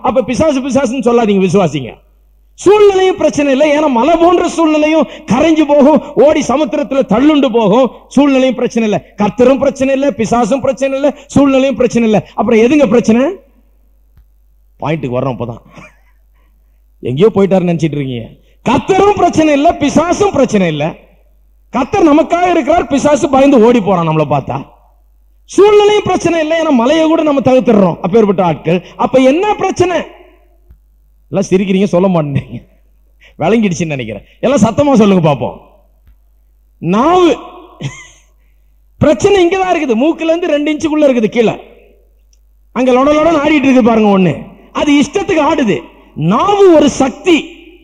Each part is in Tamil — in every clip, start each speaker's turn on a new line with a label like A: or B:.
A: அப்ப பிசாசு பிசாசுன்னு சொல்லாதீங்க விசுவாசிங்க சூழ்நிலையும் பிரச்சனை இல்லை ஏன்னா மலை போன்ற சூழ்நிலையும் கரைஞ்சு போகும் ஓடி சமுத்திரத்துல தள்ளுண்டு போகும் சூழ்நிலையும் பிரச்சனை இல்லை கர்த்தரும் பிரச்சனை இல்லை பிசாசும் பிரச்சனை இல்லை சூழ்நிலையும் பிரச்சனை இல்லை அப்புறம் எதுங்க பிரச்சனை பாயிண்ட்டுக்கு வர்றோம் இப்பதான் எங்கேயோ போயிட்டாரு நினைச்சிட்டு இருக்கீங்க கர்த்தரும் பிரச்சனை இல்லை பிசாசும் பிரச்சனை இல்லை கர்த்தர் நமக்காக இருக்கிறார் பிசாசு பயந்து ஓடி போறான் நம்மளை பார்த்தா சூழ்நிலையும் பிரச்சனை இல்லை ஏன்னா மலையை கூட நம்ம தகுத்துறோம் அப்பேற்பட்ட ஆட்கள் அப்ப என்ன பிரச்சனை எல்லாம் சிரிக்கிறீங்க சொல்ல மாட்டேங்க விளங்கிடுச்சுன்னு நினைக்கிறேன் எல்லாம் சத்தமா சொல்லுங்க பாப்போம் நாவு பிரச்சனை இங்கதான் இருக்குது மூக்குல இருந்து ரெண்டு இன்ச்சுக்குள்ள இருக்குது கீழே அங்க லொட லொட ஆடிட்டு இருக்கு பாருங்க ஒண்ணு அது இஷ்டத்துக்கு ஆடுது நாவு ஒரு சக்தி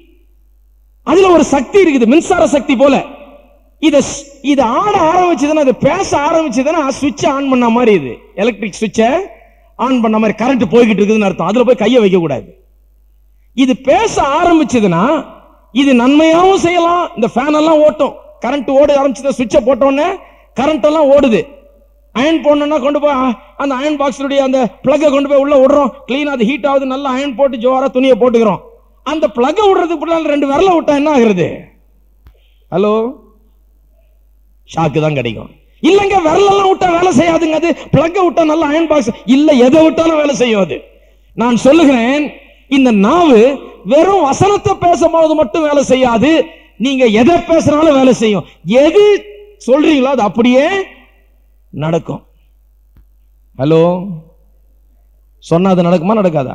A: அதுல ஒரு சக்தி இருக்குது மின்சார சக்தி போல இத இது ஆட ஆரம்பிச்சதுன்னா அது பேச ஆரம்பிச்சதுன்னா சுவிட்ச் ஆன் பண்ண மாதிரி இது எலக்ட்ரிக் சுவிட்சை ஆன் பண்ண மாதிரி கரண்ட் போய்கிட்டு இருக்குதுன்னு அர்த்தம் அதுல போய் கையை வைக்க கூடாது இது பேச ஆரம்பிச்சதுன்னா இது நன்மையாவும் செய்யலாம் இந்த ஃபேன் எல்லாம் ஓட்டும் கரண்ட் ஓட ஆரம்பிச்சது சுவிட்சை போட்டோன்னே கரண்ட் எல்லாம் ஓடுது அயன் போடணும்னா கொண்டு போய் அ- அந்த அயன் பாக்ஸுடைய அந்த பிளக்கை கொண்டு போய் உள்ள விடுறோம் க்ளீன் அது ஹீட் ஆகுது நல்லா அயன் போட்டு ஜோரா துணியை போட்டுக்கிறோம் அந்த பிளக்கை விடுறதுக்கு பின்னால ரெண்டு விரல விட்டா என்ன ஆகுறது ஹலோ ஷாக்கு தான் கிடைக்கும் இல்லங்க விரலெல்லாம் விட்டா வேலை செய்யாதுங்க அது பிளக்க விட்டா நல்ல அயன் பாக்ஸ் இல்ல எதை விட்டாலும் வேலை செய்யும் அது நான் சொல்லுகிறேன் இந்த நாவு வெறும் வசனத்தை பேசும்போது மட்டும் வேலை செய்யாது நீங்க எதை பேசுறாலும் வேலை செய்யும் எது சொல்றீங்களோ அது அப்படியே நடக்கும் ஹலோ சொன்னா அது நடக்குமா நடக்காதா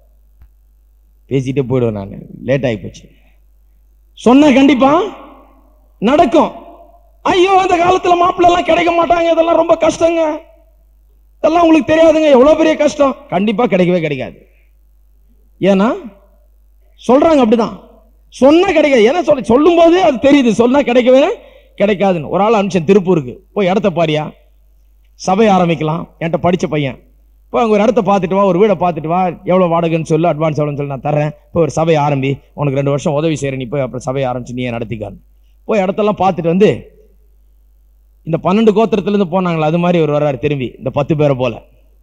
A: பேசிட்டே போயிடுவேன் நான் லேட் ஆகி போச்சு சொன்னா கண்டிப்பா நடக்கும் ஐயோ அந்த காலத்துல மாப்பிள்ளை எல்லாம் கிடைக்க மாட்டாங்க இதெல்லாம் ரொம்ப கஷ்டங்க இதெல்லாம் உங்களுக்கு தெரியாதுங்க எவ்வளவு பெரிய கஷ்டம் கண்டிப்பா கிடைக்கவே கிடைக்காது ஏன்னா சொல்றாங்க அப்படிதான் சொன்னா கிடைக்காது ஏன்னா சொல்ல சொல்லும் போது அது தெரியுது சொன்னா கிடைக்கவே கிடைக்காதுன்னு ஒரு ஆள் அனுப்பிச்சேன் திருப்பூருக்கு போய் இடத்த பாரியா சபை ஆரம்பிக்கலாம் என்கிட்ட படிச்ச பையன் இப்போ அங்கே ஒரு இடத்த பார்த்துட்டு வா ஒரு வீடை பார்த்துட்டு வா எவ்வளோ வாடகைன்னு சொல்லு அட்வான்ஸ் எவ்வளோன்னு சொல்லி நான் தரேன் இப்போ ஒரு சபை ஆரம்பி உனக்கு ரெண்டு வருஷம் உதவி செய்கிறேன் நீ போய் அப்புறம் சபையை ஆரம்பிச்சு நீ நடத்திக்கான்னு போய் இடத்தெல்லாம் பார்த்துட்டு வந்து இந்த பன்னெண்டு கோத்திரத்துலேருந்து போனாங்களா அது மாதிரி ஒரு வர்றாரு திரும்பி இந்த பத்து பேரை போல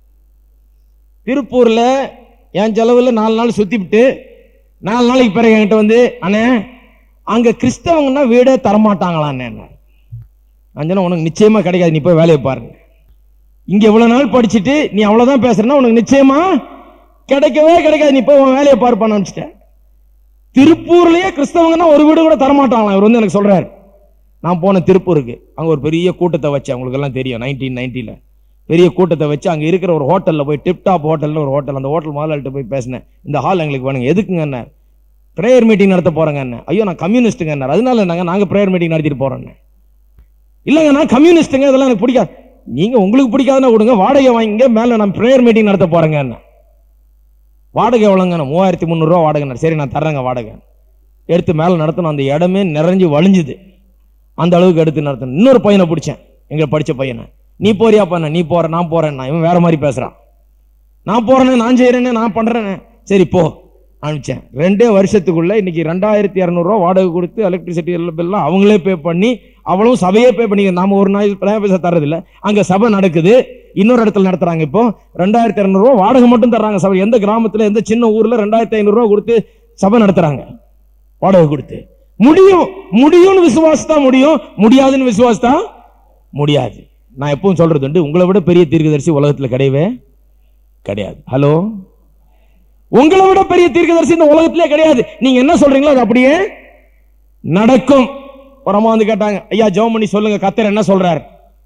A: திருப்பூர்ல என் செலவுல நாலு நாள் சுத்திவிட்டு நாலு நாளைக்கு பிறகு என்கிட்ட வந்து அண்ணே அங்க கிறிஸ்தவங்கன்னா வீடே தரமாட்டாங்களா அண்ணே அஞ்சனா உனக்கு நிச்சயமா கிடைக்காது நீ போய் வேலையை பாருங்க இங்க இவ்வளவு நாள் படிச்சுட்டு நீ அவ்வளவுதான் பேசுறனா உனக்கு நிச்சயமா கிடைக்கவே கிடைக்காது நீ போய் உன் வேலையை பார்ப்பான்னு நினைச்சிட்டேன் திருப்பூர்லயே கிறிஸ்தவங்கன்னா ஒரு வீடு கூட தரமாட்டாங்களாம் இவர் வந்து எனக்கு சொல்றாரு நான் போன திருப்பூருக்கு அங்க ஒரு பெரிய கூட்டத்தை வச்சேன் உங்களுக்கு எல்லாம் தெரியும் நைன்டீன் நைன்டில பெரிய கூட்டத்தை வச்சு அங்க இருக்கிற ஒரு ஹோட்டல்ல போய் டிப் டாப் ஹோட்டல்னு ஒரு ஹோட்டல் அந்த ஹோட்டல் முதலாளிட்ட போய் பேசினேன் இந்த ஹால் எங்களுக்கு வேணுங்க எதுக்குங்க என்ன பிரேயர் மீட்டிங் நடத்த போறேங்க என்ன ஐயோ நான் கம்யூனிஸ்ட்டுங்க என்ன அதனால நாங்க நாங்க பிரேயர் மீட்டிங் நடத்திட்டு போறோம் இல்லைங்க நான் கம்யூனிஸ்ட்டுங்க இதெல்லாம் எனக்கு பிடிக்காது நீங்க உங்களுக்கு பிடிக்காதுன்னா கொடுங்க வாடகை வாங்கிங்க மேல நான் பிரேயர் மீட்டிங் நடத்த போறேங்க என்ன வாடகை எவ்வளோங்க மூவாயிரத்தி முந்நூறுரூவா வாடகை சரி நான் தர்றேங்க வாடகை எடுத்து மேலே நடத்தணும் அந்த இடமே நிறைஞ்சு வழிஞ்சுது அந்த அளவுக்கு எடுத்து நடத்தணும் இன்னொரு பையனை பிடிச்சேன் எங்க படிச்ச பையனை நீ போறியா பண்ண நீ போற நான் போறேன் இவன் வேற மாதிரி பேசுறான் நான் போறேனே நான் செய்யறேனே நான் பண்றேனே சரி போ அனுப்பிச்சேன் ரெண்டே வருஷத்துக்குள்ள இன்னைக்கு ரெண்டாயிரத்தி இரநூறுவா வாடகை கொடுத்து எலக்ட்ரிசிட்டி பில்லாம் அவங்களே பே பண்ணி அவளும் சபையே பே பண்ணி நாம ஒரு நாள் பைசா தர்றதில்ல அங்க சபை நடக்குது இன்னொரு இடத்துல நடத்துறாங்க இப்போ ரெண்டாயிரத்தி இரநூறுவா வாடகை மட்டும் தர்றாங்க சபை எந்த கிராமத்துல எந்த சின்ன ஊர்ல ரெண்டாயிரத்தி ஐநூறுரூவா கொடுத்து சபை நடத்துறாங்க வாடகை கொடுத்து முடியும் முடியும்னு விசுவாசத்தா முடியும் முடியாதுன்னு விசுவாசத்தா முடியாது நான் எப்பவும் சொல்றது உண்டு உங்களை விட பெரிய தீர்க்கதரிசி உலகத்துல கிடையவே கிடையாது ஹலோ உங்களை விட பெரிய தீர்க்கதரிசி இந்த உலகத்திலே கிடையாது நீங்க என்ன சொல்றீங்களோ அது அப்படியே நடக்கும் ஒரு அம்மா வந்து கேட்டாங்க ஐயா ஜெபம் பண்ணி சொல்லுங்க கத்தர் என்ன சொல்றாரு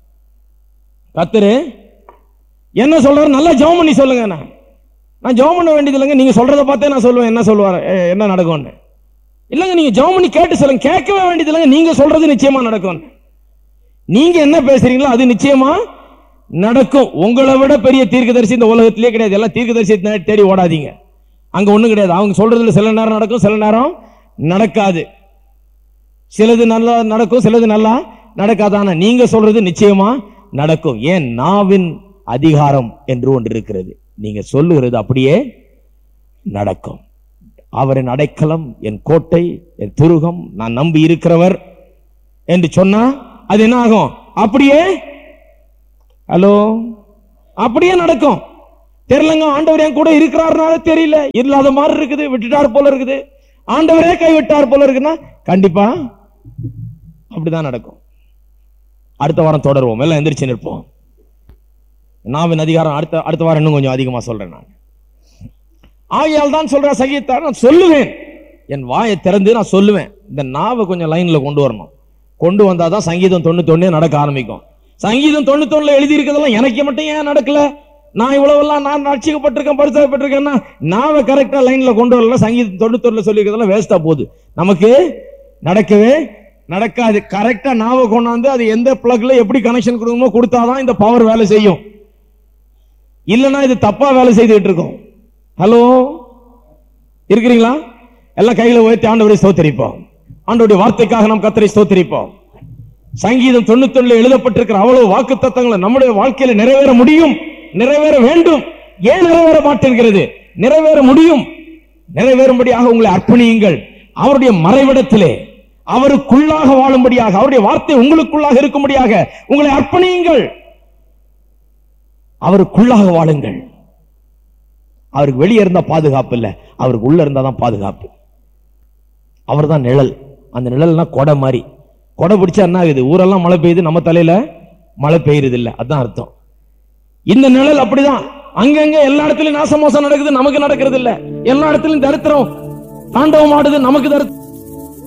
A: கத்தரு என்ன சொல்றாரு நல்லா ஜெபம் பண்ணி சொல்லுங்க நான் நான் ஜெபம் பண்ண வேண்டியது இல்லைங்க நீங்க சொல்றதை பார்த்தே நான் சொல்லுவேன் என்ன சொல்லுவாரு ஏ, என்ன நடக்கும்னு இல்லைங்க நீங்க ஜெபம் பண்ணி கேட்டு சொல்லுங்க கேட்கவே வேண்டியது இல்லைங்க நீங்க சொல்றது நிச்சயமா நடக்கும் நீங்க என்ன பேசுறீங்களோ அது நிச்சயமா நடக்கும் உங்களை விட பெரிய தீர்க்கதரிசி இந்த உலகத்திலே கிடையாது எல்லாம் தீர்க்கதரிசி தேடி ஓடாதீங்க அங்க ஒண்ணும் கிடையாது அவங்க சொல்றதுல சில நேரம் நடக்கும் சில நேரம் நடக்காது சிலது நல்லா நடக்கும் சிலது நல்லா நடக்காதான நீங்க சொல்றது நிச்சயமா நடக்கும் ஏன் நாவின் அதிகாரம் என்று ஒன்று இருக்கிறது நீங்க சொல்லுகிறது அப்படியே நடக்கும் அவரின் அடைக்கலம் என் கோட்டை என் துருகம் நான் நம்பி இருக்கிறவர் என்று சொன்னா அது என்ன ஆகும் அப்படியே ஹலோ அப்படியே நடக்கும் தெரியலங்க ஆண்டவர் என் கூட இருக்கிறாருனால தெரியல இல்லாத மாதிரி இருக்குது விட்டுட்டார் போல இருக்குது ஆண்டவரே கைவிட்டார் போல இருக்குன்னா கண்டிப்பா அப்படிதான் நடக்கும் அடுத்த வாரம் தொடருவோம் எல்லாம் எந்திரிச்சு நிற்போம் நாவின் அதிகாரம் அடுத்த அடுத்த வாரம் இன்னும் கொஞ்சம் அதிகமா சொல்றேன் நான் ஆகையால் தான் சொல்ற சகித்தார் நான் சொல்லுவேன் என் வாயை திறந்து நான் சொல்லுவேன் இந்த நாவை கொஞ்சம் லைன்ல கொண்டு வரணும் கொண்டு வந்தாதான் சங்கீதம் தொண்ணூத்தொன்னே நடக்க ஆரம்பிக்கும் சங்கீதம் தொண்ணூத்தொன்னுல எழுதி இருக்கிறதெல்லாம் எனக்கு மட்டும் ஏன் நடக்கல நான் இவ்வளவெல்லாம் நான் ரட்சிக்கப்பட்டிருக்கேன் பரிசாகப்பட்டிருக்கேன்னா நாவை கரெக்டா லைன்ல கொண்டு வரல சங்கீதம் தொண்ணூத்தொன்னுல சொல்லி இருக்கிறதெல்லாம் வேஸ்டா போகுது நமக்கு நடக்கவே நடக்காது கரெக்டா நாவை கொண்டாந்து அது எந்த பிளக்ல எப்படி கனெக்ஷன் கொடுக்கணுமோ கொடுத்தாதான் இந்த பவர் வேலை செய்யும் இல்லைன்னா இது தப்பா வேலை செய்துட்டு இருக்கும் ஹலோ இருக்கிறீங்களா எல்லாம் கையில உயர்த்தி ஆண்டவரை ஸ்தோத்தரிப்போம் ஆண்டவருடைய வார்த்தைக்காக நாம் கத்தரை ஸ்தோத்தரிப்போம் சங்கீதம் தொண்ணூத்தொன்னுல எழுதப்பட்டிருக்கிற அவ்வளவு வாக்கு தத்தங்களை நம்முடைய வாழ்க்கையில நிறைவேற முடியும் நிறைவேற வேண்டும் ஏன் நிறைவேற மாட்டேங்கிறது நிறைவேற முடியும் நிறைவேறும்படியாக உங்களை அர்ப்பணியுங்கள் அவருடைய மறைவிடத்திலே அவருக்குள்ளாக வாழும்படியாக அவருடைய வார்த்தை உங்களுக்குள்ளாக இருக்கும்படியாக உங்களை அர்ப்பணியுங்கள் அவருக்குள்ளாக வாழுங்கள் அவருக்கு வெளியே இருந்தா பாதுகாப்பு இல்ல அவருக்கு உள்ள இருந்தா தான் பாதுகாப்பு அவர் தான் நிழல் அந்த நிழல்னா கொடை மாதிரி கொடை பிடிச்சா என்ன ஆகுது ஊரெல்லாம் மழை பெய்யுது நம்ம தலையில மழை பெய்யுறது இல்ல அதான் அர்த்தம் இந்த நிழல் அப்படிதான் அங்கங்க எல்லா இடத்துலயும் நாசமோசம் நடக்குது நமக்கு நடக்கிறது இல்ல எல்லா இடத்துலயும் தரித்திரம் தாண்டவம் ஆடுது நமக்கு தரித்திரம்